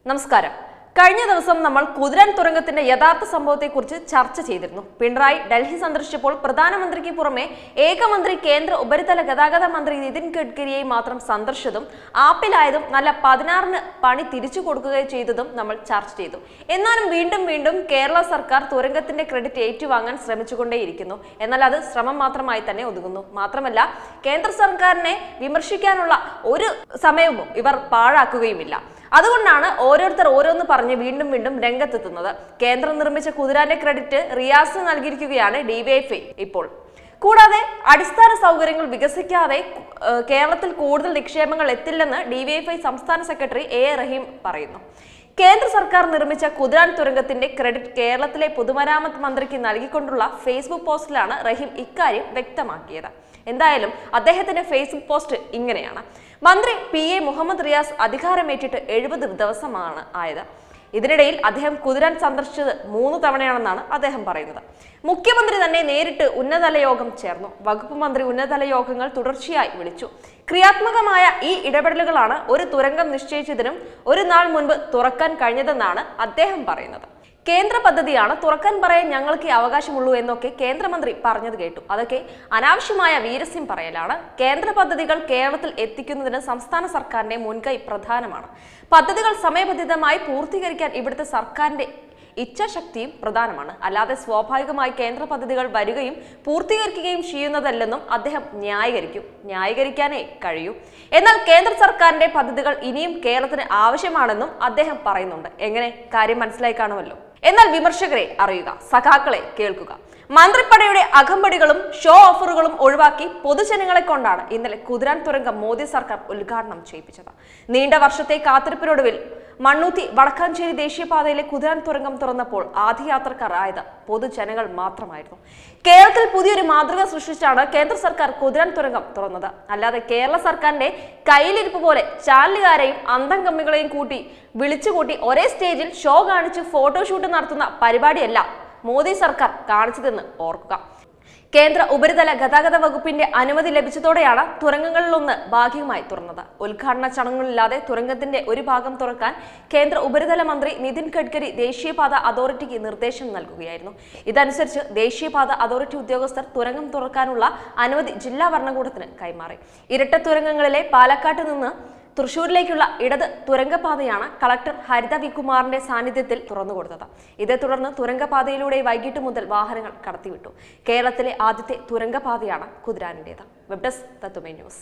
നമസ്കാരം കഴിഞ്ഞ ദിവസം നമ്മൾ കുതിരാൻ തുരങ്കത്തിന്റെ യഥാർത്ഥ സംഭവത്തെക്കുറിച്ച് ചർച്ച ചെയ്തിരുന്നു പിണറായി ഡൽഹി സന്ദർശിച്ചപ്പോൾ പ്രധാനമന്ത്രിക്ക് പുറമെ ഏകമന്ത്രി കേന്ദ്ര ഉപരിതല ഗതാഗത മന്ത്രി നിതിൻ ഗഡ്കരിയെ മാത്രം സന്ദർശിച്ചതും ആപ്പിലായതും നല്ല പതിനാറിന് പണി തിരിച്ചു കൊടുക്കുകയും ചെയ്തതും നമ്മൾ ചർച്ച ചെയ്തു എന്നാലും വീണ്ടും വീണ്ടും കേരള സർക്കാർ തുരങ്കത്തിന്റെ ക്രെഡിറ്റ് ഏറ്റുവാങ്ങാൻ ശ്രമിച്ചുകൊണ്ടേയിരിക്കുന്നു എന്നാൽ അത് ശ്രമം മാത്രമായി തന്നെ ഒതുങ്ങുന്നു മാത്രമല്ല കേന്ദ്ര സർക്കാരിനെ വിമർശിക്കാനുള്ള ഒരു സമയവും ഇവർ പാഴാക്കുകയുമില്ല അതുകൊണ്ടാണ് ഓരോരുത്തർ ഓരോന്ന് പറഞ്ഞ് വീണ്ടും വീണ്ടും രംഗത്തെത്തുന്നത് കേന്ദ്രം നിർമ്മിച്ച കുതിരാന്റെ ക്രെഡിറ്റ് റിയാസ് നൽകിയിരിക്കുകയാണ് ഡിവൈഎഫ്ഐ ഇപ്പോൾ കൂടാതെ അടിസ്ഥാന സൗകര്യങ്ങൾ വികസിക്കാതെ ഏഹ്, കേരളത്തിൽ കൂടുതൽ നിക്ഷേപങ്ങൾ എത്തില്ലെന്ന് ഡിവൈഎഫ്ഐ സംസ്ഥാന സെക്രട്ടറി എ എ റഹീം പറയുന്നു കേന്ദ്ര സർക്കാർ നിർമ്മിച്ച കുതിരാൻ തുരങ്കത്തിന്റെ ക്രെഡിറ്റ് കേരളത്തിലെ പൊതുമരാമത്ത് മന്ത്രിക്ക് നൽകിക്കൊണ്ടുള്ള ഫേസ്ബുക്ക് പോസ്റ്റിലാണ് റഹീം ഇക്കാര്യം വ്യക്തമാക്കിയത് എന്തായാലും അദ്ദേഹത്തിന്റെ ഫേസ്ബുക്ക് പോസ്റ്റ് ഇങ്ങനെയാണ് മന്ത്രി പി എ മുഹമ്മദ് റിയാസ് അധികാരമേറ്റിട്ട് എഴുപത് ദിവസമാണ് ആയത് ഇതിനിടയിൽ അദ്ദേഹം കുതിരാൻ സന്ദർശിച്ചത് മൂന്ന് തവണയാണെന്നാണ് അദ്ദേഹം പറയുന്നത് മുഖ്യമന്ത്രി തന്നെ നേരിട്ട് ഉന്നതതല യോഗം ചേർന്നു വകുപ്പ് മന്ത്രി ഉന്നതതല യോഗങ്ങൾ തുടർച്ചയായി വിളിച്ചു ക്രിയാത്മകമായ ഈ ഇടപെടലുകളാണ് ഒരു തുരങ്കം നിശ്ചയിച്ചതിനും ഒരു നാൾ മുൻപ് തുറക്കാൻ കഴിഞ്ഞതെന്നാണ് അദ്ദേഹം പറയുന്നത് കേന്ദ്ര പദ്ധതിയാണ് തുറക്കാൻ പറയാൻ ഞങ്ങൾക്ക് ഈ അവകാശമുള്ളൂ എന്നൊക്കെ കേന്ദ്രമന്ത്രി പറഞ്ഞത് കേട്ടു അതൊക്കെ അനാവശ്യമായ വീരസ്യം പറയലാണ് കേന്ദ്ര പദ്ധതികൾ കേരളത്തിൽ എത്തിക്കുന്നതിന് സംസ്ഥാന സർക്കാരിന്റെ മുൻകൈ പ്രധാനമാണ് പദ്ധതികൾ സമയബന്ധിതമായി പൂർത്തീകരിക്കാൻ ഇവിടുത്തെ സർക്കാരിന്റെ ഇച്ഛാശക്തിയും പ്രധാനമാണ് അല്ലാതെ സ്വാഭാവികമായി കേന്ദ്ര പദ്ധതികൾ വരികയും പൂർത്തീകരിക്കുകയും ചെയ്യുന്നതല്ലെന്നും അദ്ദേഹം ന്യായീകരിക്കും ന്യായീകരിക്കാനേ കഴിയൂ എന്നാൽ കേന്ദ്ര സർക്കാരിന്റെ പദ്ധതികൾ ഇനിയും കേരളത്തിന് ആവശ്യമാണെന്നും അദ്ദേഹം പറയുന്നുണ്ട് എങ്ങനെ കാര്യം മനസ്സിലായി കാണുമല്ലോ എന്നാൽ വിമർശകരെ അറിയുക സഖാക്കളെ കേൾക്കുക മന്ത്രിപ്പടയുടെ അകമ്പടികളും ഷോ ഓഫറുകളും ഒഴിവാക്കി പൊതുജനങ്ങളെ കൊണ്ടാണ് ഇന്നലെ കുതിരാൻ തുരങ്കം മോദി സർക്കാർ ഉദ്ഘാടനം ചെയ്യിപ്പിച്ചത് നീണ്ട വർഷത്തെ കാത്തിരിപ്പിനൊടുവിൽ മണ്ണൂത്തി വടക്കാഞ്ചേരി ദേശീയപാതയിലെ കുതിരാൻ തുരങ്കം തുറന്നപ്പോൾ ആദ്യ യാത്രക്കാർ ആയത് പൊതുജനങ്ങൾ മാത്രമായിരുന്നു കേരളത്തിൽ പുതിയൊരു മാതൃക സൃഷ്ടിച്ചാണ് കേന്ദ്ര സർക്കാർ കുതിരാൻ തുരങ്കം തുറന്നത് അല്ലാതെ കേരള സർക്കാരിന്റെ കയ്യിലിരിപ്പ് പോലെ ചാനലുകാരെയും അന്തം കമ്മികളെയും കൂട്ടി വിളിച്ചുകൂട്ടി ഒരേ സ്റ്റേജിൽ ഷോ കാണിച്ച് ഫോട്ടോഷൂട്ട് നടത്തുന്ന പരിപാടിയല്ല മോദി സർക്കാർ കാണിച്ചതെന്ന് ഓർക്കുക കേന്ദ്ര ഉപരിതല ഗതാഗത വകുപ്പിന്റെ അനുമതി ലഭിച്ചതോടെയാണ് തുരങ്കങ്ങളിലൊന്ന് ഭാഗികമായി തുറന്നത് ഉദ്ഘാടന ചടങ്ങുകളില്ലാതെ തുരങ്കത്തിന്റെ ഒരു ഭാഗം തുറക്കാൻ കേന്ദ്ര ഉപരിതല മന്ത്രി നിതിൻ ഗഡ്കരി ദേശീയപാത അതോറിറ്റിക്ക് നിർദ്ദേശം നൽകുകയായിരുന്നു ഇതനുസരിച്ച് ദേശീയപാത അതോറിറ്റി ഉദ്യോഗസ്ഥർ തുരങ്കം തുറക്കാനുള്ള അനുമതി ജില്ലാ ഭരണകൂടത്തിന് കൈമാറി ഇരട്ട തുരങ്കങ്ങളിലെ പാലക്കാട്ട് നിന്ന് തൃശൂരിലേക്കുള്ള ഇടത് തുരങ്കപാതയാണ് കളക്ടർ ഹരിത വികുമാറിന്റെ സാന്നിധ്യത്തിൽ തുറന്നുകൊടുത്തത് ഇതേ തുടർന്ന് തുരങ്കപാതയിലൂടെ വൈകിട്ട് മുതൽ വാഹനങ്ങൾ കടത്തിവിട്ടു കേരളത്തിലെ ആദ്യത്തെ തുരങ്കപാതയാണ് കുതിരാനിന്റേത് വെബ് ഡെസ്ക് തത്തുമേ ന്യൂസ്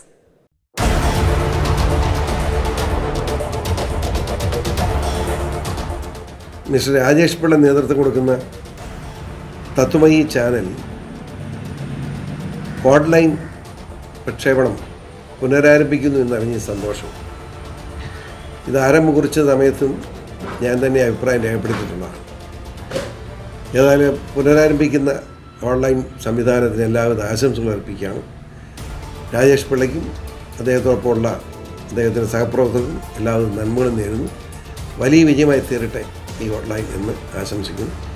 മിസ്റ്റർ രാജേഷ് പിള്ള നേതൃത്വം കൊടുക്കുന്ന തത്വമയി ചാനൽ ഓൺലൈൻ പ്രക്ഷേപണം പുനരാരംഭിക്കുന്നു എന്നറിഞ്ഞ സന്തോഷം ഇത് ആരംഭം കുറിച്ച സമയത്തും ഞാൻ തന്നെ അഭിപ്രായം രേഖപ്പെടുത്തിയിട്ടുള്ളതാണ് ഏതായാലും പുനരാരംഭിക്കുന്ന ഓൺലൈൻ സംവിധാനത്തിന് എല്ലാവിധ ആശംസകൾ അർപ്പിക്കുകയാണ് രാജേഷ് പിള്ളയ്ക്കും അദ്ദേഹത്തോടൊപ്പമുള്ള അദ്ദേഹത്തിൻ്റെ സഹപ്രവർത്തകർക്കും എല്ലാവിധ നന്മകളും നേരുന്നു വലിയ വിജയമായി തീരട്ടെ ഈ ഓൺലൈൻ എന്ന് ആശംസിക്കുന്നു